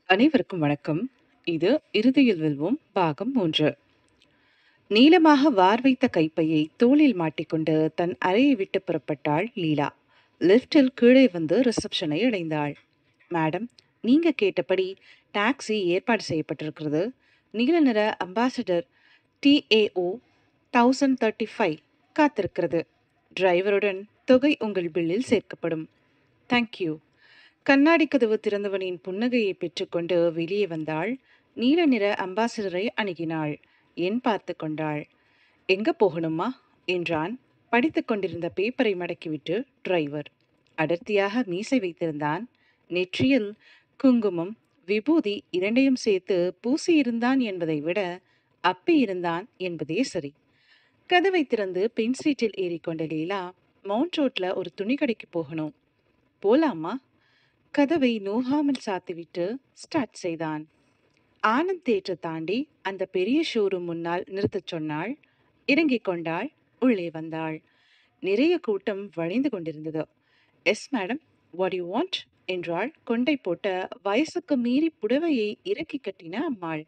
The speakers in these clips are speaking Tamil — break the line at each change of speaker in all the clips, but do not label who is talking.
அனைவருக்கும் வணக்கம். இது இறுதியில் வெல்வோம் பாகம் 3. நீளமாக வார் வைத்த கைப்பையை தோளில் மாட்டிக்கொண்டு தன் அறையை விட்டு புறப்பட்டாள் லீலா. லிஃப்டில் கீழே வந்து ரிசப்ஷனை அடைந்தாள். மேடம், நீங்க கேட்டபடி டாக்ஸி ஏற்பாடு செய்யப்பட்டிருக்கிறது. நீல நிற அம்பாசடர் டிஏஓ 1035 காத்திருக்கிறது. டிரைவருடன் தொகை உங்கள் பில்லில் சேர்க்கப்படும். Thank you. கண்ணாடி கதவு திறந்தவனின் புன்னகையை பெற்றுக்கொண்டு வெளியே வந்தாள். நீல நிற அம்பாசிடரை அணுகினாள். எண் பார்த்து கொண்டாள். எங்க போகணுமா? என்றான் படித்துக் கொண்டிருந்த பேப்பரை மடக்கிவிட்டு டிரைவர். அடர்த்தியாக மீசை வைத்திருந்தான். நெற்றியில் குங்குமம், விபூதி இரண்டையும் சேர்த்து பூசியிருந்தான் என்பதை விட அப்பியிருந்தான் என்பதே சரி. கதவை திறந்து பின் சீட்டில் ஏறிக்கொண்ட லீலா மவுண்ட் ரோட்ல ஒரு துணிக்கடைக்கு போகணும். போலாமா? கதவை நோகாமல் சாத்திவிட்டு ஸ்டார்ட் செய்தான். ஆனந்த் தியேட்டர் தாண்டி அந்த பெரிய ஷோரூம் முன்னால் நிறுத்தச் சொன்னாள். இறங்கிக் கொண்டாள். உள்ளே வந்தாள். நிறைய கூட்டம் வழிந்து கொண்டிருந்தது. Yes madam what you want என்றாள் கொண்டை போட்ட வயசுக்கு மீறி புடவையை இறக்கி கட்டின அம்மாள்.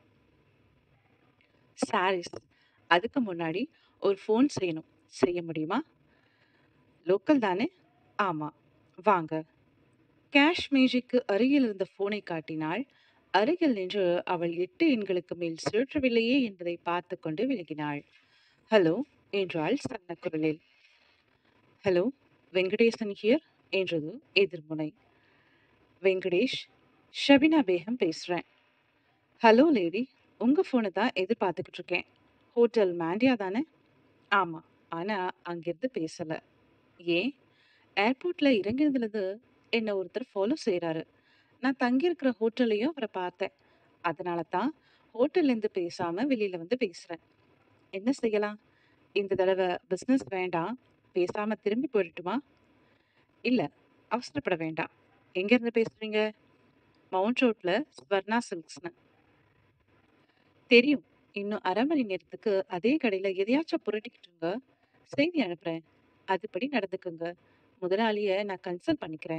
சாரீஸ் அதுக்கு முன்னாடி ஒரு ஃபோன் செய்யணும். செய்ய முடியுமா? லோக்கல் தானே? ஆமா. வாங்க. கேஷ் மேஜைக்கு அருகில் இருந்த போனை காட்டினாள். அருகில் நின்று அவள் எட்டு எண்களுக்கு மேல் சுழற்றவில்லையே என்பதை பார்த்து கொண்டு விலகினாள். ஹலோ என்றாள் சன்ன குரலில். ஹலோ வெங்கடேசன் ஹியர் என்றது எதிர்முனை. வெங்கடேஷ் ஷபினா பேகம் பேசுறேன். ஹலோ லேடி உங்க போனை தான் எதிர்பார்த்துக்கிட்டு இருக்கேன். ஹோட்டல் மாண்டியா தானே? ஆமா. ஆனா அங்கிருந்து பேசல. ஏன்? ஏர்போர்ட்ல இறங்கினதுலேருந்து என்ன ஒருத்தர் ஃபாலோ செய்றாரு. நான் தங்கியிருக்கிற ஹோட்டல்லையும் அவரை பார்த்தேன். அதனால தான் ஹோட்டல்லேருந்து பேசாம வெளியில வந்து பேசுறேன். என்ன செய்யலாம்? இந்த தடவை பிசினஸ் வேண்டாம். பேசாம திரும்பி போயிடட்டுமா? இல்ல அவசரப்பட வேண்டாம். எங்கேருந்து பேசுறீங்க? மவுண்ட் ரோட்ல ஸ்வர்ணா சில்க்ஸ்னு. தெரியும். இன்னும் அரை மணி நேரத்துக்கு அதே கடையில எதையாச்சும் புரட்டிக்கிட்டுங்க. செய்தி அனுப்புறேன். அதுபடி நடந்துக்குங்க. முதலாளிய நான் கன்சல்ட் பண்ணிக்கிறேன்.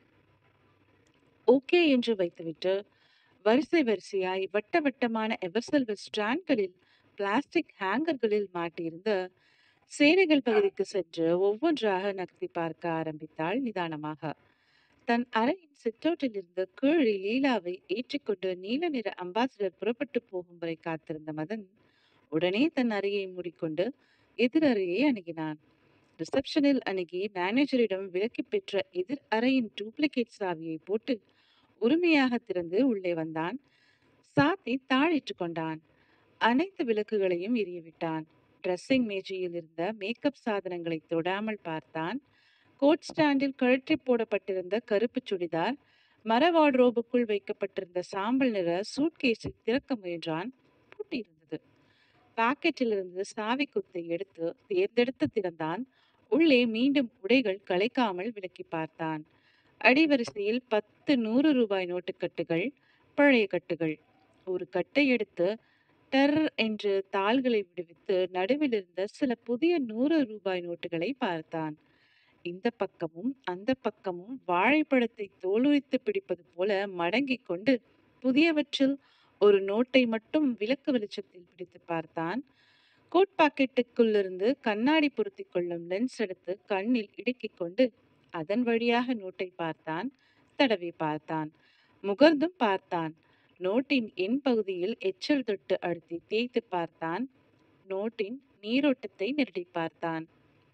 ஓகே என்று வைத்துவிட்டு வரிசை வரிசையாய் வட்ட வட்டமான எவர்சில்வர் ஸ்டாண்ட்களில் பிளாஸ்டிக் ஹேங்கர்களில் மாட்டியிருந்த சேலைகள் பகுதிக்கு சென்று ஒவ்வொன்றாக நகர்த்தி பார்க்க ஆரம்பித்தாள் நிதானமாக. தன் அறையின் சிட்டவுட்டில் இருந்து கீழே லீலாவை ஏற்றிக்கொண்டு நீல நிற அம்பாசிடர் புறப்பட்டு போகும் வரை காத்திருந்த மதன் உடனே தன் அறையை மூடிக்கொண்டு எதிர் அறையை அணுகினான். ரிசப்ஷனில் அணுகி மேனேஜரிடம் விலக்கிப் பெற்ற எதிர் அறையின் டூப்ளிகேட் சாவியை போட்டு உரிமையாக திறந்து உள்ளே வந்தான். சாத்தி தாழிட்டுக் கொண்டான். அனைத்து விளக்குகளையும் எரியவிட்டான். டிரெஸ்ஸிங் மேஜையில் இருந்த மேக்கப் சாதனங்களை தொடாமல் பார்த்தான். கோட் ஸ்டாண்டில் கழற்றி போடப்பட்டிருந்த கருப்பு சுடிதார், மர வார்ட்ரோபுக்குள் வைக்கப்பட்டிருந்த சாம்பல் நிற சூட்கேஸை திறக்க முயன்றான். பூட்டியிருந்தது. பாக்கெட்டிலிருந்து சாவி குத்தை எடுத்து தேர்ந்தெடுத்து திறந்தான். உள்ளே மீண்டும் உடைகள் கலைக்காமல் விலக்கிப் பார்த்தான். அடிவரிசையில் பத்து நூறு ரூபாய் நோட்டுக்கட்டுகள், பழைய கட்டுகள். ஒரு கட்டை எடுத்து டர் என்று தாள்களை விடுவித்து நடுவிலிருந்த சில புதிய நூறு ரூபாய் நோட்டுகளை பார்த்தான். இந்த பக்கமும் அந்த பக்கமும் வாழைப்பழத்தை தோலுரித்து பிடிப்பது போல மடங்கிக் கொண்டு புதியவற்றில் ஒரு நோட்டை மட்டும் விளக்கு வெளிச்சத்தில் பிடித்துப் பார்த்தான். கோட் பாக்கெட்டுக்குள்ளிருந்து கண்ணாடி பொருத்திக் கொள்ளும் லென்ஸ் எடுத்து கண்ணில் இடுக்கிக் கொண்டு அதன் வழியாக நோட்டை பார்த்தான். தடவி பார்த்தான். முகர்ந்தும் பார்த்தான். நோட்டின் எண் பகுதியில் எச்சில் தொட்டு அழுத்தி தேய்த்துப் பார்த்தான். நோட்டின் நீரோட்டத்தை நிரடிப் பார்த்தான்.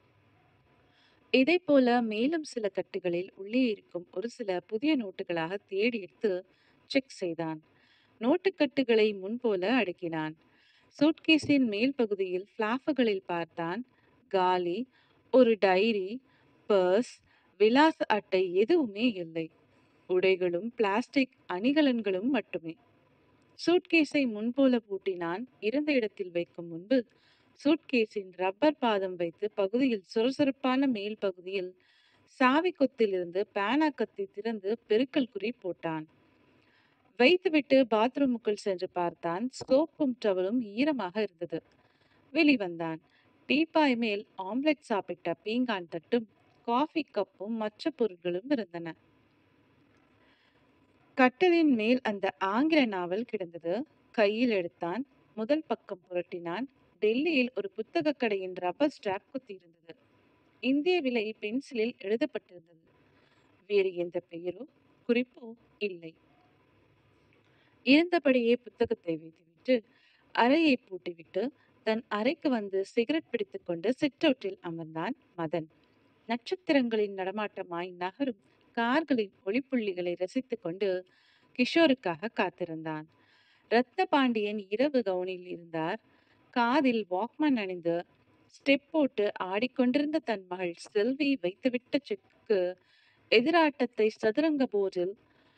இதைப்போல மேலும் சில கட்டுகளில் உள்ளே இருக்கும் ஒரு சில புதிய நோட்டுகளாக தேடி எடுத்து செக் செய்தான். நோட்டுக்கட்டுகளை முன்போல அடுக்கினான். சூட்கேஸின் மேல் பகுதியில் ஃபிளாப்புகளில் பார்த்தான். காலி, ஒரு டைரி, பர்ஸ், விலாச அட்டை எதுவுமே இல்லை. உடைகளும் பிளாஸ்டிக் அணிகலன்களும் மட்டுமே. சூட்கேஸை முன்போல பூட்டினான். இருந்த இடத்தில் வைக்கும் முன்பு சூட்கேஸின் ரப்பர் பாதம் வைத்து பகுதியில் சுறுசுறுப்பான மேல் பகுதியில் சாவி கொத்திலிருந்து பேனா கத்தி திறந்து பெருக்கல் குறி போட்டான். வைத்துவிட்டு பாத்ரூமுக்குள் சென்று பார்த்தான். சோப்பும் டவலும் ஈரமாக இருந்தது. வெளிவந்தான். டீப்பாய் மேல் ஆம்லெட் சாப்பிட்ட பீங்கான் தட்டும், காஃபி கப்பும் மற்ற பொருட்களும் இருந்தன. கட்டிலின் மேல் அந்த ஆங்கில நாவல் கிடந்தது. கையில் எடுத்தான். முதல் பக்கம் புரட்டினான். டெல்லியில் ஒரு புத்தகக் கடையின் ரப்பர் ஸ்டாம்ப் குத்தியிருந்தது. இந்திய விலை பென்சிலில் எழுதப்பட்டிருந்தது. வேறு எந்த பெயரோ, குறிப்போ இல்லை. இருந்தபடியே புத்தகத்தை வைத்துவிட்டு, அறையைப் பூட்டிவிட்டு, தன் அறைக்கு வந்து சிகரெட் பிடித்துக்கொண்டு சிட்அவுட்டில் அமர்ந்தான் மதன். நட்சத்திரங்களின் நடமாட்டமாய் நகரும் கார்களின் ஒளிப்புள்ளிகளை ரசித்துக் கொண்டு கிஷோருக்காக காத்திருந்தான். ரத்னபாண்டியன் இரவு கவுனில் இருந்தார். காதில் வாக்மேன் அணிந்து ஸ்டெப் போட்டு ஆடிக்கொண்டிருந்த தன் மகள் செல்வி வைத்துவிட்ட செக்குக்கு எதிராட்டத்தை சதுரங்க போர்டில்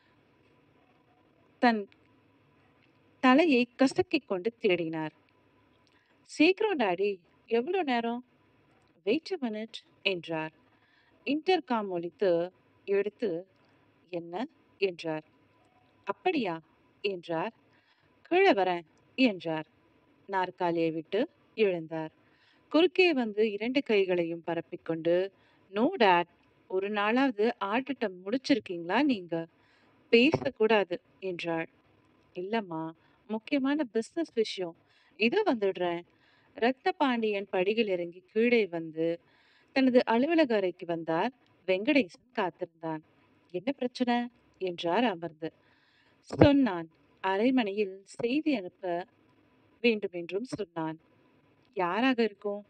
தன் தலையை கசக்கிக் கொண்டு தேடினார். சீக்கிரம் டாடி எவ்வளோ நேரம் வெயிட் a மினிட் என்றார். இன்டர்காம் ஒலித்து எடுத்து என்ன என்றார். அப்படியா என்றார். கீழே வரேன் என்றார். நாற்காலியை விட்டு எழுந்தார். குறுக்கே வந்து இரண்டு கைகளையும் பரப்பிக்கொண்டு நோ டாட் ஒரு நாளாவது ஆட்டத்தை முடிச்சிருக்கீங்களா நீங்க பேசக்கூடாது என்றாள். இல்லம்மா முக்கியமான பிசினஸ் விஷயம் இதோ வந்துடுறேன் ரத்னபாண்டியன் படியில் இறங்கி கீழே வந்து தனது அலுவலக அறைக்கு வந்தார். வெங்கடேசன் காத்திருந்தான். என்ன பிரச்சனை என்றார் அமர்ந்து. சொன்னான். அரைமணியில் செய்தி அனுப்ப வேண்டுமென்றும் சொன்னான். யாராக இருக்கும்?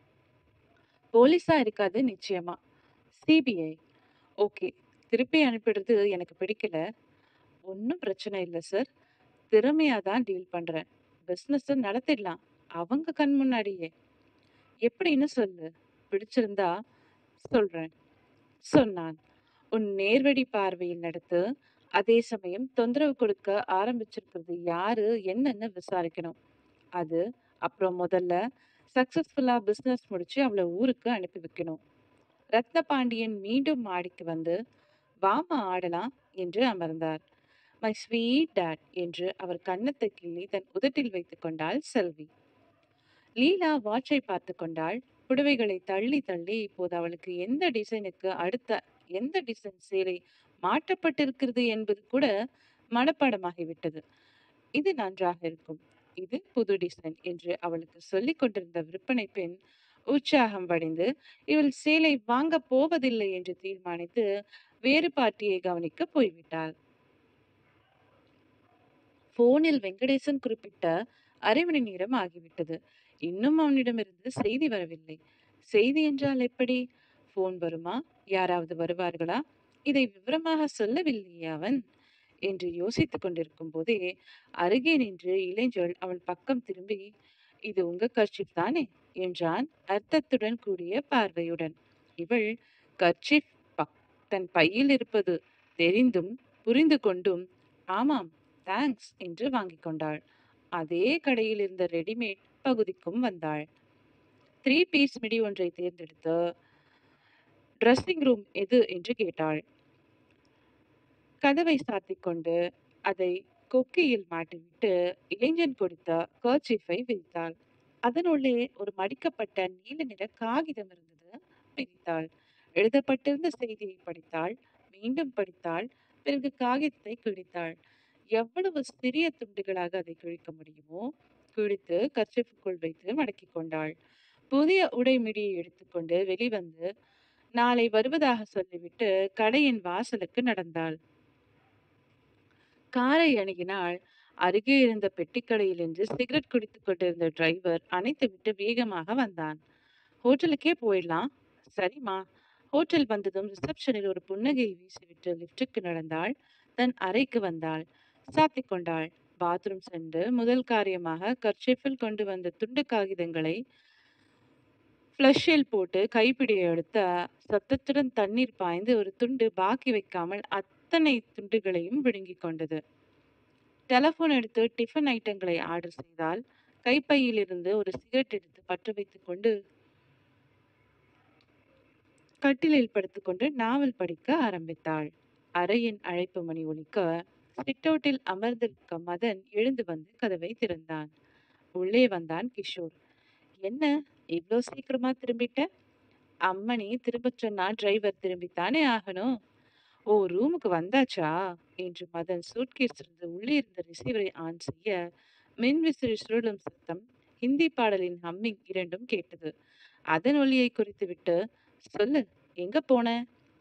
போலீஸா இருக்காது நிச்சயமா. சிபிஐ. ஓகே. திருப்பி அனுப்பிடுறது எனக்கு பிடிக்கல. ஒண்ணும் பிரச்சனை இல்ல சார். திறமையா தான் டீல் பண்றேன். பிசினஸ நடத்திடலாம். அவங்க கண் முன்னாடியே. எப்படின்னு சொல்லு. பிடிச்சிருந்தா சொல்றேன். சொன்னான். உன் நேர்வழி பார்வையில் நடத்து. அதே சமயம் தொந்தரவு கொடுக்க ஆரம்பிச்சிருக்கிறது யாரு என்னன்னு விசாரிக்கணும். அது அப்புறம் முதல்ல சக்சஸ்ஃபுல்லா பிசினஸ் முடிச்சு அவள ஊருக்கு அனுப்பி வைக்கணும். ரத்னபாண்டியன் மீண்டும் மாடிக்கு வந்து வாம்மா ஆடலாம் என்று அமர்ந்தார். மை ஸ்வீட் டாட் என்று அவர் கன்னத்தை கிள்ளி தன் உதட்டில் வைத்துக் கொண்டாள் செல்வி. லீலா வாட்சை பார்த்து கொண்டாள். புடவைகளை தள்ளி தள்ளி இப்போது அவளுக்கு எந்த டிசைனுக்கு அடுத்த எந்த டிசைன் சேலை மாற்றப்பட்டிருக்கிறது என்பது கூட மனப்பாடமாகிவிட்டது. இது நன்றாக இருக்கும். இது புது டிசைன் என்று அவளுக்கு சொல்லிக் கொண்டிருந்த விற்பனை பெண் உற்சாகம் வடிந்து இவள் சேலை வாங்கப் போவதில்லை என்று தீர்மானித்து வேறு பார்ட்டியை கவனிக்க போய்விட்டாள். போனில் வெங்கடேசன் குறிப்பிட்ட அரை மணி நேரம் ஆகிவிட்டது. இன்னும் அவனிடமிருந்து செய்தி வரவில்லை. செய்தி என்றால் எப்படி? போன் வருமா? யாராவது வருவார்களா? இதை விவரமாக சொல்லவில்லையே அவன் என்று யோசித்துக் கொண்டிருக்கும் போதே அருகே நின்று இளைஞள் அவள் பக்கம் திரும்பி இது உங்க கர்ச்சிப் தானே என்றான் அர்த்தத்துடன் கூடிய பார்வையுடன். இவள் கர்ச்சிப் தன் பையில் இருப்பது தெரிந்தும் புரிந்து கொண்டும் ஆமாம் தேங்க்ஸ் என்று வாங்கிக் கொண்டாள். அதே கடையில் இருந்த ரெடிமேட் பகுதிக்கும் வந்தாள். த்ரீ பீஸ் மிடி ஒன்றை தேர்ந்தெடுத்து ட்ரெஸ்ஸிங் ரூம் எது என்று கேட்டாள். கதவை சாத்திக் கொண்டு அதை கொக்கியில் மாட்டிவிட்டு இளைஞன் கொடுத்த கர்ச்சீஃபை விரித்தாள். அதனுள்ளே ஒரு மடிக்கப்பட்ட நீல நிற காகிதம் இருந்தது. பிரித்தாள். எழுதப்பட்டிருந்த செய்தியை படித்தாள். மீண்டும் படித்தாள். பிறகு காகிதத்தை கிழித்தாள். எவ்வளவு சிறிய துண்டுகளாக அதை கிழிக்க முடியுமோ கிழித்து கர்ச்சீஃபுக்குள் வைத்து மடக்கிக் கொண்டாள். புதிய உடை மிடியை எடுத்துக்கொண்டு வெளிவந்து நாளை வருவதாக சொல்லிவிட்டு கடையின் வாசலுக்கு நடந்தாள். காரை அணுகினாள். அருகே இருந்த பெட்டிக்கடையில் நின்று சிகரெட் குடித்துக் கொண்டிருந்த டிரைவர் அணைத்துவிட்டு வேகமாக வந்தான். ஹோட்டலுக்கே போயிடலாம். சரிம்மா. ஹோட்டல் வந்ததும் ரிசப்ஷனில் ஒரு புன்னகையை வீசிவிட்டு லிப்டுக்கு நடந்தாள். தன் அறைக்கு வந்தாள். சாத்திக் கொண்டாள். பாத்ரூம் சென்று முதல் காரியமாக கர்ச்சீஃபில் கொண்டு வந்த துண்டு காகிதங்களை ஃப்ளஷில் போட்டு கைப்பிடியை எடுத்த சத்தத்துடன் தண்ணீர் பாய்ந்து ஒரு துண்டு பாக்கி வைக்காமல் அத்தனை துண்டுகளையும் விழுங்கிக் கொண்டது. டெலபோன் எடுத்து டிஃபன் ஐட்டங்களை ஆர்டர் செய்தாள். கைப்பையிலிருந்து ஒரு சிகரெட் எடுத்து பற்ற வைத்துக் கொண்டு கட்டிலில் படுத்துக்கொண்டு நாவல் படிக்க ஆரம்பித்தாள். அறையின் அழைப்பு மணி ஒலிக்க சிட்அவுட்டில் அமர்ந்திருக்க மதன் எழுந்து வந்து கதவை திறந்தான். உள்ளே வந்தான் கிஷோர். என்ன இவ்ளோ சீக்கிரமா திரும்பிட்ட? அம்மணி திரும்பச் சொன்னா டிரைவர் திரும்பித்தானே ஆகணும். ஓ! ரூமுக்கு வந்தாச்சா? என்று மதன் சூட்கேஸிலிருந்து உள்ளே இருந்த ரிசீவரை ஆன் செய்ய, மின்விசிறி சுழலும் சத்தம், ஹிந்தி பாடலின் ஹம்மிங் இரண்டும் கேட்டது. அதன் ஒலியைக் குறைத்துவிட்டு, சொல்லு, எங்க போன?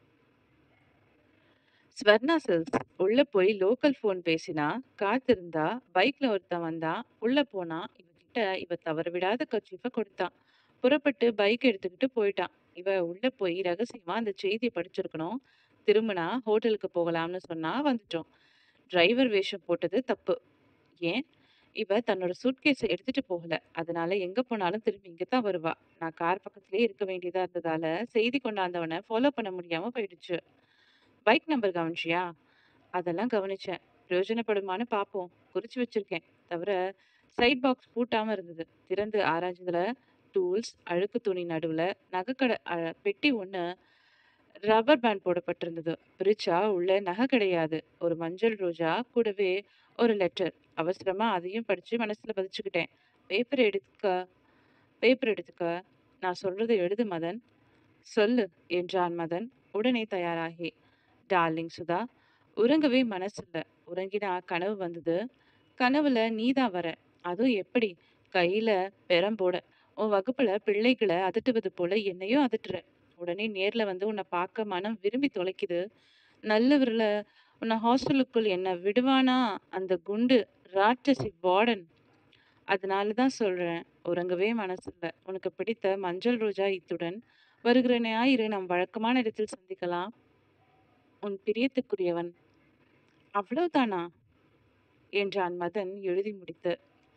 ஸ்வர்ணா சில்க்ஸ். உள்ள போய் லோக்கல் ஃபோன் பேசினா, காத்திருந்தா, பைக்ல ஒருத்தன் வந்தான். உள்ள போனா, இவகிட்ட இவ தவறவிடாத கர்ச்சீஃப கொடுத்தான். புறப்பட்டு பைக் எடுத்துக்கிட்டு போயிட்டான். இவ உள்ள போய் ரகசியமா அந்த செய்திய படிச்சிருக்கணும். திரும்புனா ஹோட்டலுக்கு போகலாம்னு சொன்னா, வந்துட்டோம். டிரைவர் வேஷம் போட்டது தப்பு. ஏன்? இவ தன்னோட சூட்கேஸ எடுத்துட்டு போகல. அதனால எங்க போனாலும் திரும்பி இங்க தான் வருவா. நான் கார் பக்கத்திலேயே இருக்க வேண்டியதா இருந்ததால, செய்தி கொண்டாந்தவன ஃபாலோ பண்ண முடியாம போயிடுச்சு. பைக் நம்பர் கவனிச்சியா? அதெல்லாம் கவனிச்சேன். பிரயோஜனப்படுமான்னு பாப்போம். குறிச்சு வச்சிருக்கேன். தவிர, சைட் பாக்ஸ் பூட்டாம இருந்தது. திறந்து ஆராய்ஞ்சதுல, டூல்ஸ், அழுக்கு துணி நடுவுல, நகைக்கட அ பெட்டி ஒண்ணு ரப்பர் பேண்ட் போடப்பட்டிருந்தது. பிரிச்சா உள்ள நகை கிடையாது. ஒரு மஞ்சள் ரோஜா, கூடவே ஒரு லெட்டர். அவசரமா அதையும் படிச்சு மனசுல பதிச்சுக்கிட்டேன். பேப்பர் எடுக்க பேப்பர் எடுத்துக்க. நான் சொல்றத எழுது மதன். சொல்லு என்றான் மதன், உடனே தயாராகி. டார்லிங் சுதா, உறங்கவே மனசில்ல. உறங்கினா கனவு வந்தது. கனவுல நீதான் வர. அதுவும் எப்படி? கையில பெரம் போட. உன் வகுப்புல பிள்ளைகள அதட்டுவது போல என்னையும் அதட்டுற. உடனே நேர்ல வந்து உன்ன பாக்க மனம் விரும்பி தொலைக்குது. நல்லவர்ல உன்ன ஹாஸ்டலுக்குள் என்ன விடுவானா அந்த குண்டு ராட்சசி வார்டன். அதனால தான் சொல்றேன். உறங்கவே மனசில்ல. உனக்கு பிடித்த மஞ்சள் ரோஜா இத்துடன். வருகிற ஞாயிறு நம் வழக்கமான இடத்தில் சந்திக்கலாம். உன் பிரியத்துக்குரியவன். அவ்வளவுதானா? என்றான் மதன் எழுதி முடித்து.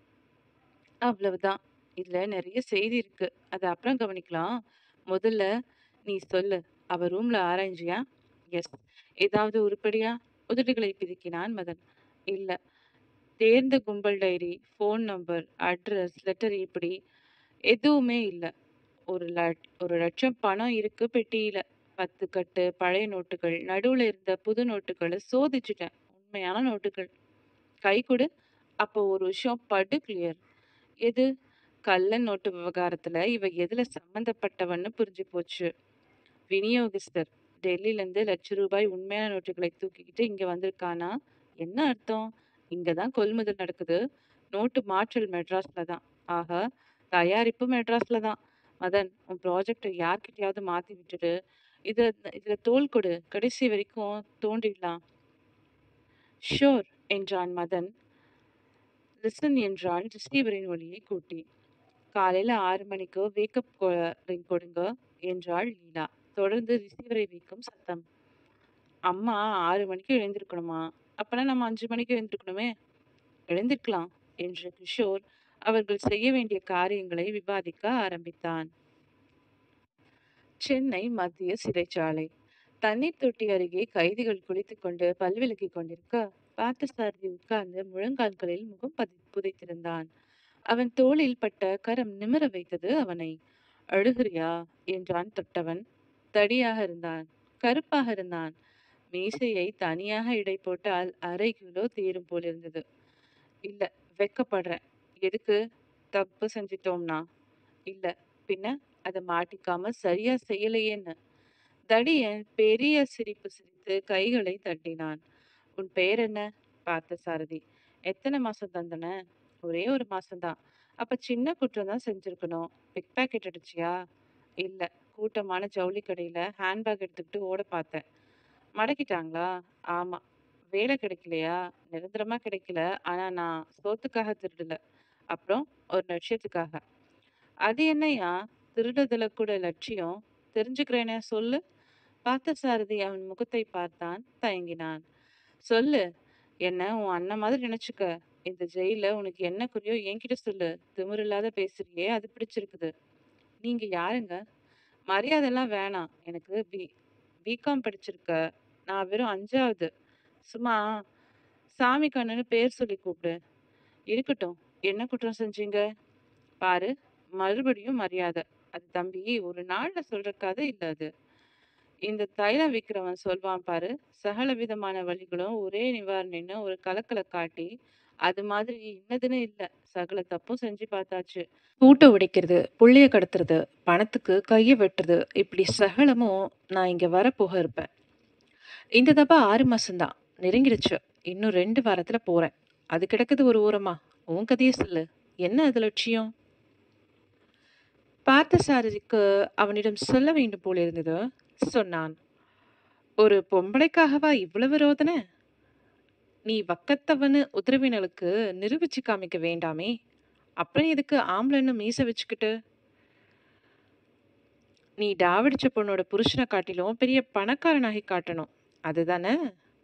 அவ்வளவுதான். இதுல நெறைய செய்தி இருக்கு. அத அப்புறம் கவனிக்கலாம். முதல்ல நீ சொல்லு. அவ ரூம்ல ஆராய்ஞ்சியா? எஸ். ஏதாவது உருப்படியா? உதடுகளை பிதுக்கினான் மதன். இல்ல. தேர்ந்த கும்பல் diary, phone number, address, letter இப்படி எதுவுமே இல்ல. ஒரு லட் ஒரு லட்சம் பணம் இருக்கு பெட்டியில. 10 கட்டு பழைய நோட்டுகள். நடுவுல இருந்த புது நோட்டுகள சோதிச்சுட்டேன். உண்மையான நோட்டுகள். கை குடு. அப்போ ஒரு விஷயம் படு கிளியர். எது? கள்ளன் நோட்டு விவகாரத்துல இவ எதுல சம்பந்தப்பட்டவன்னு புரிஞ்சு போச்சு. விநியோகஸ்தர். டெல்லிலருந்து லட்ச ரூபாய் உண்மையான நோட்டுகளை தூக்கிக்கிட்டு இங்க வந்திருக்கானா? என்ன அர்த்தம்? இங்க தான் கொள்முதல் நடக்குது. நோட்டு மாற்றல் மெட்ராஸ்ல தான். ஆஹா! தயாரிப்பு மெட்ராஸ்ல தான். மதன், உன் ப்ராஜெக்ட்ட யார்கிட்டயாவது மாத்தி விட்டுடு. இத இதுல தோள் கொடு. கடைசி வரைக்கும் தோண்டிடலாம். ஷூர் என்றான் மதன். லிசன் என்றான் ரிசீவரின் ஒலியைக் கூட்டி. காலையில 6 மணிக்கு வேக்கப் கொ ரிங் கொடுங்க என்றாள் லீலா. தொடர்ந்து ரிசீவரை வைக்கும் சத்தம். அம்மா 6 மணிக்கு எழுந்திருக்கணுமா? அப்பன்னா நம்ம 5 மணிக்கு எழுந்திருக்கணுமே? எழுந்திருக்கலாம் என்று கிஷோர் அவர்கள் செய்ய வேண்டிய காரியங்களை விவாதிக்க ஆரம்பித்தான். சென்னை மத்திய சிறைச்சாலை. தண்ணீர் தொட்டி அருகே கைதிகள் குளித்துக்கொண்டு பல் விளக்கிக் கொண்டிருக்க, பார்த்தசாரதி உட்கார்ந்து முழங்கால்களில் முகம் பதி புதைத்திருந்தான். அவன் தோளில் பட்ட கரம் நிமிர வைத்தது அவனை. அழுகிறியா? என்றான் தொட்டவன். தடியாக இருந்தான். கருப்பாக இருந்தான். மீசையை தனியாக எடை போட்டால் அரை கிலோ தேரும் போலிருந்தது. இல்ல. வெட்கப்படுறேன். எதுக்கு? தப்பு செஞ்சிட்டோம்னா? இல்ல. பின்ன? அத மாட்டிக்காம சரியா செய்யலையேன்னு. தடியன் பெரிய சிரிப்பு சிரித்து கைகளை தட்டினான். உன் பெயர் என்ன? பார்த்தசாரதி. எத்தன மாசம் தண்டனை? ஒரே ஒரு மாசம் தான். அப்ப சின்ன குற்றம் தான் செஞ்சிருக்கணும். பிக் பாக்கெட் அடிச்சியா? இல்ல. கூட்டமான ஜவுளி கடையில ஹேண்ட்பேக் எடுத்துக்கிட்டு ஓட பார்த்தேன். மடக்கிட்டாங்களா? ஆமா. வேலை கிடைக்கலையா? நிரந்தரமா கிடைக்கல. ஆனா நான் சோத்துக்காக திருடல. அப்புறம் ஒரு லட்சியத்துக்காக. அது என்னய்யா? திருடுறதுல கூட லட்சியம்? தெரிஞ்சுக்கிறேனே சொல்லு. பார்த்தசாரதி அவன் முகத்தைப் பார்த்தான். தயங்கினான். சொல்லு. என்ன உன் அண்ணன் மாதிரி நினைச்சுக்க. இந்த ஜெயில்ல உனக்கு என்ன குறியோ என்கிட்ட சொல்லு. திமிரில்லாத பேசுறியே அது பிடிச்சிருக்குது. நீங்க யாருங்க? மரியாதைலாம் வேணாம். எனக்கு பி பிகாம் படிச்சிருக்க. நான் வெறும் 5வது. சும்மா சாமி கண்ணுன்னு பேர் சொல்லி கூப்பிடு. இருக்கட்டும். என்ன குற்றம் செஞ்சீங்க? பாரு. மறுபடியும் மரியாதை. அது தம்பி ஒரு நாள்ல சொல்ற கதை இல்ல அது. இந்த தைலம் விக்கிறவன் சொல்வான் பாரு. சகல விதமான வலிகளும் ஒரே நிவாரணின்னு ஒரு கலக்கல காட்டி, அது மாதிரி இன்னதுன்னு இல்ல. சகல தப்பும் செஞ்சு பார்த்தாச்சு. பூட்ட உடைக்கிறது, புள்ளைய கடத்துறது, பணத்துக்கு கைய வெட்டுறது இப்படி சகலமும் நான் இங்க வரப்போக இருப்பேன். இந்த தப்பா 6 மாசம் தான். நெருங்கிடுச்சு. இன்னும் 2 வாரத்துல போறேன். அது கிடக்குது ஒரு ஓரமா. உன் கதைய சொல்லு. என்ன அது லட்சியம்? பார்த்தசாரதிக்கு அவனிடம் சொல்ல வேண்டும் போலிருந்தது. சொன்னான். ஒரு பொம்பளைக்காகவா இவ்வளவு ரோதனை? நீ வக்கத்தவன்னு உதவினளுக்கு நிரூபிச்சு காமிக்க வேண்டாமே? அப்புறம் எதுக்கு ஆம்பளைன்னு மீச வச்சுக்கிட்டு? நீ டாவடிச்ச பொண்ணோட புருஷன காட்டிலும் பெரிய பணக்காரனாகி காட்டணும். அதுதானே?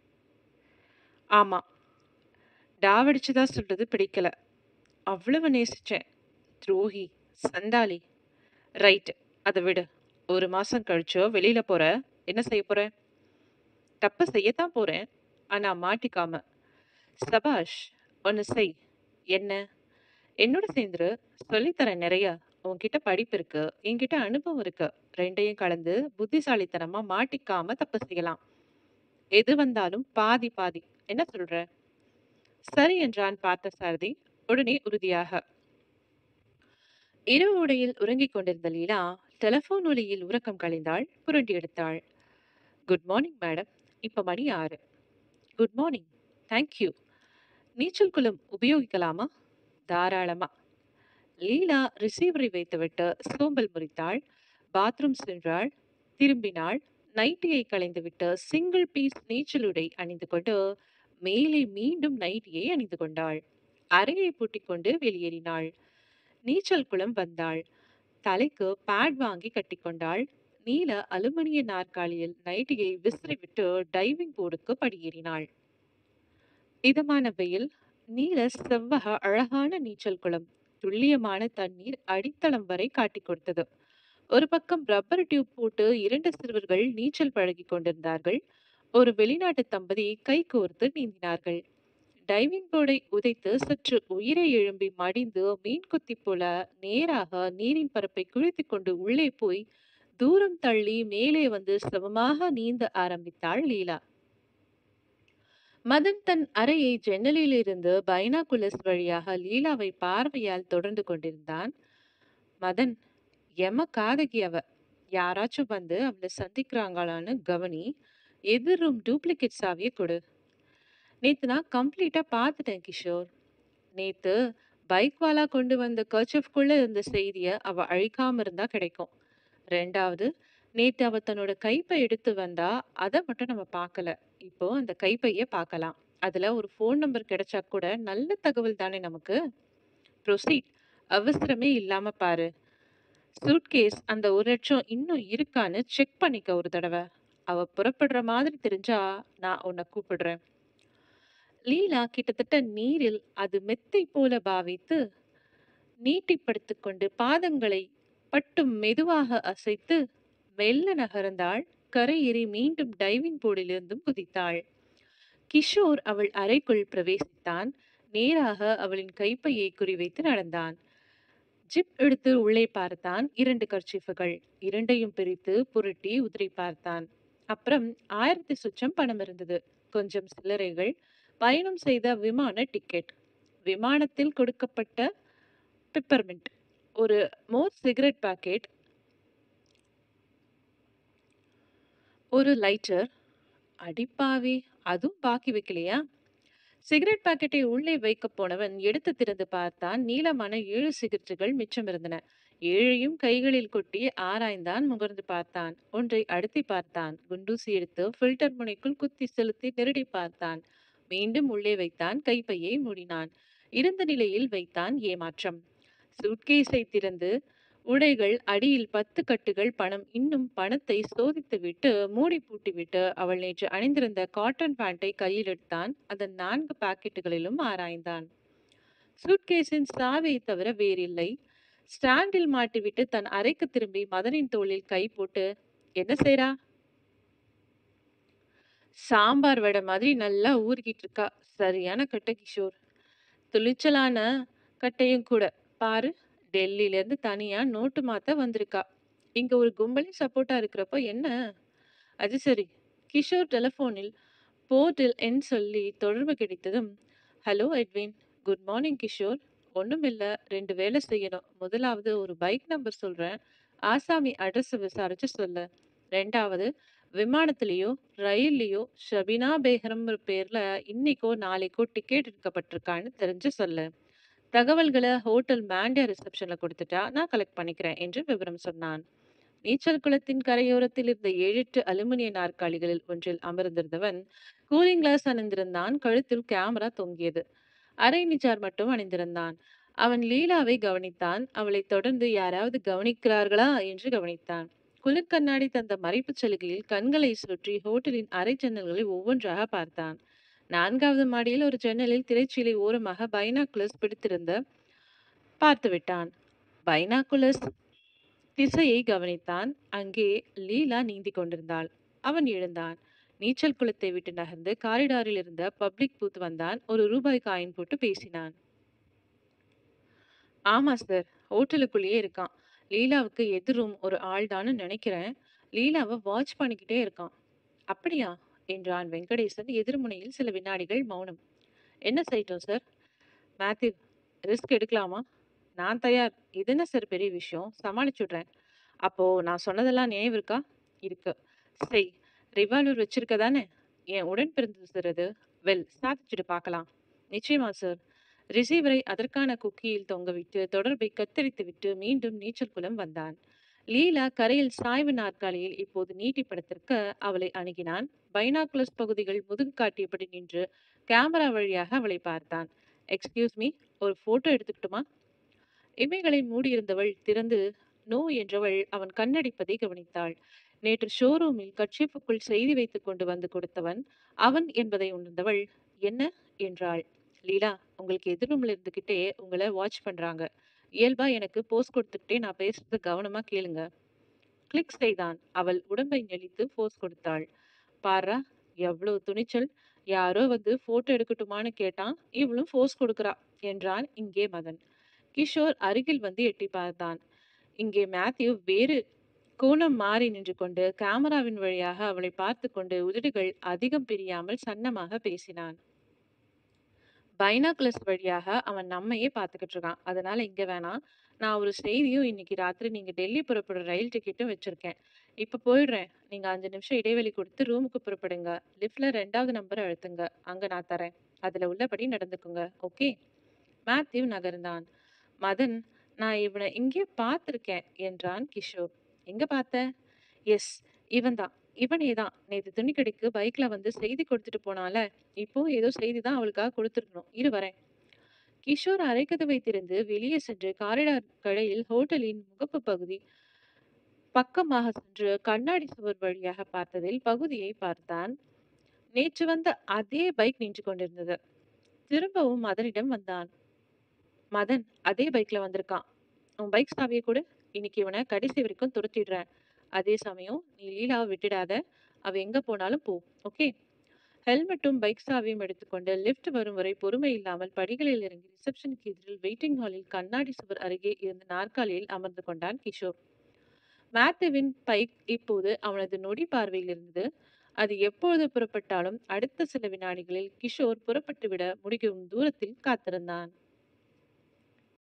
ஆமா. டாவடிச்சதா சொல்றது பிடிக்கல. அவ்வளவு நேசிச்சேன். துரோகி, சண்டாளி. ரைட். அத விடு. ஒரு மாசம் கழிச்சோ வெளியில போற. என்ன செய்யப் போற? தப்பு செய்யத்தான் போறேன். ஆனா மாட்டிக்காம. சபாஷ்! ஒண்ணு செய். என்ன? என்னோட சேர்ந்துரு. சொல்லித் தரேன் நெறைய. உன்கிட்ட படிப்பு இருக்கு. என்கிட்ட அனுபவம் இருக்கு. 2யும் கலந்து புத்திசாலித்தனமா மாட்டிக்காம தப்பு செய்யலாம். எது வந்தாலும் பாதி பாதி. என்ன சொல்ற? சரி என்றான் பார்த்தசாரதி உடனே உறுதியாக. இரவு உடையில் உறங்கிக் கொண்டிருந்த லீலா டெலிபோன் ஒலியில் உறக்கம் கலைந்தாள். புரண்டி எடுத்தாள். Good morning madam. இப்ப மணி 6. Good morning. Thank you. நீச்சல் குளம் உபயோகிக்கலாமா? தாராளமா. லீலா ரிசீவரை வைத்துவிட்டு சோம்பல் முறித்தாள். பாத்ரூம் சென்றாள். திரும்பினாள். நைட்டியை களைந்துவிட்டு சிங்கிள் பீஸ் நீச்சலுடை அணிந்து கொண்டு மேலே மீண்டும் நைட்டியை அணிந்து கொண்டாள். அறையை பூட்டிக்கொண்டு வெளியேறினாள். நீச்சல் குளம் வந்தாள். தலைக்கு பேட் வாங்கி கட்டிக்கொண்டாள். நீல அலுமினிய நாற்காலியில் நைட்டியை விசிறிவிட்டு டைவிங் போர்டுக்கு படியேறினாள். இதமான வெயில். நீல செவ்வக அழகான நீச்சல் குளம். துல்லியமான தண்ணீர் அடித்தளம் வரை காட்டிக் கொடுத்தது. ஒரு பக்கம் ரப்பர் டியூப் போட்டு 2 சிறுவர்கள் நீச்சல் பழகிக் கொண்டிருந்தார்கள். ஒரு வெளிநாட்டு தம்பதி கைகோர்த்து நீந்தினார்கள். டைவிங் போர்டை உதைத்து சற்று உயர எழும்பி மடிந்து மீன்குத்தி போல நேராக நீரின் பரப்பை கிழித்துக் கொண்டு உள்ளே போய் தூரம் தள்ளி மேலே வந்து சமமாக நீந்த ஆரம்பித்தாள் லீலா. மதன் தன் அறையை ஜன்னலிலிருந்து பைனாகுலர்ஸ் வழியாக லீலாவை பார்வையால் தொடர்ந்து கொண்டிருந்தான். மதன், எம காதகி அவ. யாராச்சும் வந்து அவள சந்திக்கிறாங்களான்னு கவனி. எதிர் ரூம் டூப்ளிகேட் சாவிய குடு. நேத்து நான் கம்ப்ளீட்டா பார்த்துட்டேன் கிஷோர். நேத்து பைக்வாலா கொண்டு வந்த கர்ச்சீஃப்குள்ள இருந்த செய்திய அவ அழிக்காம இருந்தா கிடைக்கும். 2வது நேத்து அவ தன்னோட கைப்பை எடுத்து வந்தா, அத மட்டும் நம்ம பார்க்கல. இப்போ அந்த கைப்பைய பார்க்கலாம். அதுல ஒரு ஃபோன் நம்பர் கிடைச்சா கூட நல்ல தகவல் தானே நமக்கு? புரோசீட். அவசரமே இல்லாம பாரு. சூட்கேஸ் அந்த 1,00,000 இன்னும் இருக்கான்னு செக் பண்ணிக்க ஒரு தடவ. அவ புறப்படுற மாதிரி தெரிஞ்சா நான் உன்ன கூப்பிடுறேன். லீலா கிட்டத்தட்ட நீரில் அது மெத்தை போல பாவித்து, நீட்டிப் படுத்துக்கொண்டு பாதங்களை பட்டும் மெதுவாக அசைத்து, மெல்ல நகர்ந்தாள். கரையேறி மீண்டும் டைவிங் போர்டிலிருந்தும் குதித்தாள். கிஷோர் அவள் அறைக்குள் பிரவேசித்தான். நேராக அவளின் கைப்பையை குறிவைத்து நடந்தான். ஜிப் எடுத்து உள்ளே பார்த்தான். 2 கர்ச்சீஃப்கள். 2யும் பிரித்து, புரட்டி உதறி பார்த்தான். அப்புறம் 1000 சொச்சம் பணம் இருந்தது. கொஞ்சம் சில்லறைகள். பயணம் செய்த விமான டிக்கெட். விமானத்தில் கொடுக்கப்பட்ட பெப்பர்மின்ட். ஒரு மோர் சிகரெட் பாக்கெட். ஒரு லைட்டர். அடிப்பாவி! அதுவும் பாக்கி வைக்கலையா? சிகரெட் பாக்கெட்டை உள்ளே வைக்கப் போனவன் எடுத்து திறந்து பார்த்தான். நீளமான 7 சிகரெட்டுகள் மிச்சமிருந்தன. 7யும் கைகளில் கொட்டி ஆராய்ந்தான். முகர்ந்து பார்த்தான். ஒன்றை அழுத்திப் பார்த்தான். குண்டூசி எடுத்து ஃபில்டர் முனைக்குள் குத்தி செலுத்தி நிருடிப் பார்த்தான். மீண்டும் உள்ளே வைத்தான். கைப்பையை மூடினான். இருந்த நிலையில் வைத்தான். ஏமாற்றம். சூட்கேஸை திறந்து உடைகள் அடியில் 10 கட்டுகள் பணம் இன்னும் பணத்தை சோதித்துவிட்டு, மூடி பூட்டிவிட்டு, அவள் நேற்று அணிந்திருந்த காட்டன் பேண்டை கையில் எடுத்தான். அதன் 4 பாக்கெட்டுகளிலும் ஆராய்ந்தான். சூட்கேஸின் சாவியைத் தவிர வேறில்லை. ஸ்டாண்டில் மாட்டிவிட்டு தன் அறைக்குத் திரும்பி மதனின் தோளில் கை போட்டு, என்ன செய்றா? சாம்பார் வடை மாதிரி நல்லா ஊறிக்கிட்டு இருக்கா. சரியான கட்டு கிஷோர். துணிச்சலான கட்டையும் கூட. பாரு. டெல்லியிலேருந்து தனியா நோட்டு மாத்த வந்திருக்கா. இங்க ஒரு கும்பலே சப்போர்ட்டா இருக்கிறப்போ என்ன? அது சரி. கிஷோர் டெலிபோனில் போர்டில் எண் சொல்லி தொடர்பு கிடைத்ததும், hello Edwin. Good morning Kishore. ஒண்ணுமில்ல. 2 வேலை செய்யணும். முதலாவது ஒரு பைக் நம்பர் சொல்றேன். ஆசாமி அட்ரஸ விசாரிச்சு சொல்லு. 2வது விமானத்திலயோ, ரயில்லயோ ஷபினா பேகம்ங்கிற பேர்ல இன்னைக்கோ, நாளைக்கோ டிக்கெட் எடுக்கப்பட்டிருக்கான்னு தெரிஞ்சு சொல்லு. தகவல்கள ஹோட்டல் மாண்டியா ரிசப்ஷன்ல குடுத்துட்டா, நான் கலெக்ட் பண்ணிக்கிறேன் என்று விவரம் சொன்னான். நீச்சல் குளத்தின் கரையோரத்தில் இருந்த 7, 8 அலுமினிய நாற்காலிகளில் ஒன்றில் அமர்ந்திருந்தவன், கூலிங் கிளாஸ் அணிந்திருந்தான். கழுத்தில் கேமரா தொங்கியது. அரை நிஜார் மட்டும் அணிந்திருந்தான். அவன் லீலாவை கவனித்தான். அவளைத் தொடர்ந்து யாராவது கவனிக்கிறார்களா என்று கவனித்தான். குளிர் கண்ணாடி தந்த மறைப்புச் சலுகையில் கண்களைச் சுற்றி ஹோட்டலின் அறை ஜன்னல்களை ஒவ்வொன்றாக பார்த்தான். 4வது மாடியில் ஒரு ஜன்னலில் திரைச்சீலை ஓரமாக பைனாகுலர்ஸ் பிடித்திருந்த பார்த்துவிட்டான். பைனாகுலர்ஸ் திசையை கவனித்தான். அங்கே லீலா நீந்திக் கொண்டிருந்தாள். அவன் எழுந்தான். நீச்சல் குளத்தை விட்டு நகர்ந்து காரிடாரில் இருந்த பப்ளிக் பூத் வந்தான். ஒரு ரூபாய் காயின் போட்டு பேசினான். ஆமா சார். ஹோட்டலுக்குள்ளேயே இருக்கான். லீலாவுக்கு எதிர் ரூம் ஒரு ஆள்தான்னு நெனைக்கிறேன். லீலாவ வாட்ச் பண்ணிக்கிட்டே இருக்கான். அப்படியா? என்றான் வெங்கடேசன் எதிர்முனையில் சில வினாடிகள் மௌனம். என்ன செய்யட்டும் சார்? மேத்யூ, ரிஸ்க் எடுக்கலாமா? நான் தயார். இதென்ன சார் பெரிய விஷயம்? சமாளிச்சுடுறேன். அப்போ நான் சொன்னதெல்லாம் நினைவு இருக்கா? இருக்கு. செய். ரிவால்வர் வச்சிருக்க தானே? என் உடன் பிறந்தது சார் அது. வெல், சாதிச்சுடு பார்க்கலாம். நிச்சயமா சார். ரிசீவரை அதற்கான குக்கியில் தொங்கவிட்டு, தொடர்பை கத்தரித்துவிட்டு மீண்டும் நீச்சல் குளம் வந்தான். லீலா கரையில் சாய்வு நாற்காலியில் இப்போது நீட்டிப்படத்திற்க அவளை அணுகினான். பைனாகுலர்ஸ் பகுதிகள் முதுகு காட்டியபடி நின்று கேமரா வழியாக அவளைப் பார்த்தான். எக்ஸ்கியூஸ் மீ ஒரு போட்டோ எடுத்துக்கட்டுமா? இமைகளை மூடியிருந்தவள் திறந்து நோ என்றவள் அவன் கண்ணடிப்பதை கவனித்தாள். நேற்று ஷோரூமில் கர்ச்சீஃபுக்குள் செய்தி வைத்துக் கொண்டு வந்து கொடுத்தவன் அவன் என்பதை உணர்ந்தவள், என்ன? என்றாள். லீலா, உங்களுக்கு எதிர் ரூம்ல இருந்துகிட்டே உங்கள வாட்ச் பண்றாங்க. இயல்பா எனக்கு போஸ் கொடுத்துக்கிட்டே நான் பேசுறத கவனமா கேளுங்க. கிளிக் செய்தான். அவள் உடம்பை நெளித்து போஸ் கொடுத்தாள். பார்றா, எவ்ளோ துணிச்சல். யாரோ வந்து போட்டோ எடுக்கட்டுமான்னு கேட்டான். இவளும் போஸ் கொடுக்கிறா என்றான் இங்கே மதன். கிஷோர் அருகில் வந்து எட்டிப் பார்த்தான். இங்கே மேத்யூ வேறு கோணம் மாறி நின்று கொண்டு கேமராவின் வழியாக அவளைப் பார்த்துக் கொண்டு உதடுகள் அதிகம் பிரியாமல் சன்னமாக பேசினான். பைனாகுலர்ஸ் வழியாக அவன் நம்மையே பார்த்துக்கிட்டு இருக்கான். அதனால இங்க வேணாம். நான் ஒரு செய்தியும் இன்னைக்கு ராத்திரி நீங்க டெல்லி புறப்படுற ரயில் டிக்கெட்டும் வச்சிருக்கேன். இப்ப போயிடுறேன். நீங்க 5 நிமிஷம் இடைவெளி கொடுத்து ரூமுக்கு புறப்படுங்க. லிஃப்ட்ல 2வது நம்பர அழுத்துங்க. அங்க நான் தரேன். அதுல உள்ளபடி நடந்துக்குங்க. ஓகே? மேத்யூ நகர்ந்தான். மதன், நான் இவன எங்கேயோ பார்த்திருக்கேன் என்றான் கிஷோர். எங்க பார்த்த? எஸ். இவன்தான். இவனே தான். நேத்து துணிக்கடைக்கு பைக்ல வந்து செய்தி கொடுத்துட்டு போனான்ல. இப்போ ஏதோ செய்தி தான் அவளுக்காக கொடுத்திருக்கணும். இரு வரேன். கிஷோர் அறைக்கதவை திறந்து வெளியே சென்று காரிடார் கடையில் ஹோட்டலின் முகப்பு பகுதி பக்கமாக சென்று கண்ணாடி சுவர் வழியாக பார்த்ததில் பகுதியை பார்த்தான். நேற்று வந்த அதே பைக் நின்று கொண்டிருந்தது. திரும்பவும் மதனிடம் வந்தான். மதன், அதே பைக்ல வந்திருக்கான். உன் பைக் சாவிய குடு. இன்னைக்கு இவன கடைசி வரைக்கும் துரத்திடுறேன். அதே சமயம் நீ லீலாவ விட்டுடாத. அவ எங்க போனாலும் போ. ஓகே? ஹெல்மெட்டும் பைக் சாவியும் எடுத்துக்கொண்டு லிஃப்ட் வரும் வரை பொறுமை இல்லாமல் படிகளில் இறங்கி ரிசப்ஷனுக்கு எதிரில் வெயிட்டிங் ஹாலில் கண்ணாடி சுவர் அருகே இருந்த நாற்காலியில் அமர்ந்து கொண்டான் கிஷோர். மேத்யூவின் பைக் இப்போது அவனது நொடி பார்வையில் இருந்தது. அது எப்பொழுது புறப்பட்டாலும் அடுத்த சில வினாடிகளில் கிஷோர் புறப்பட்டுவிட முடியும் தூரத்தில் காத்திருந்தான்.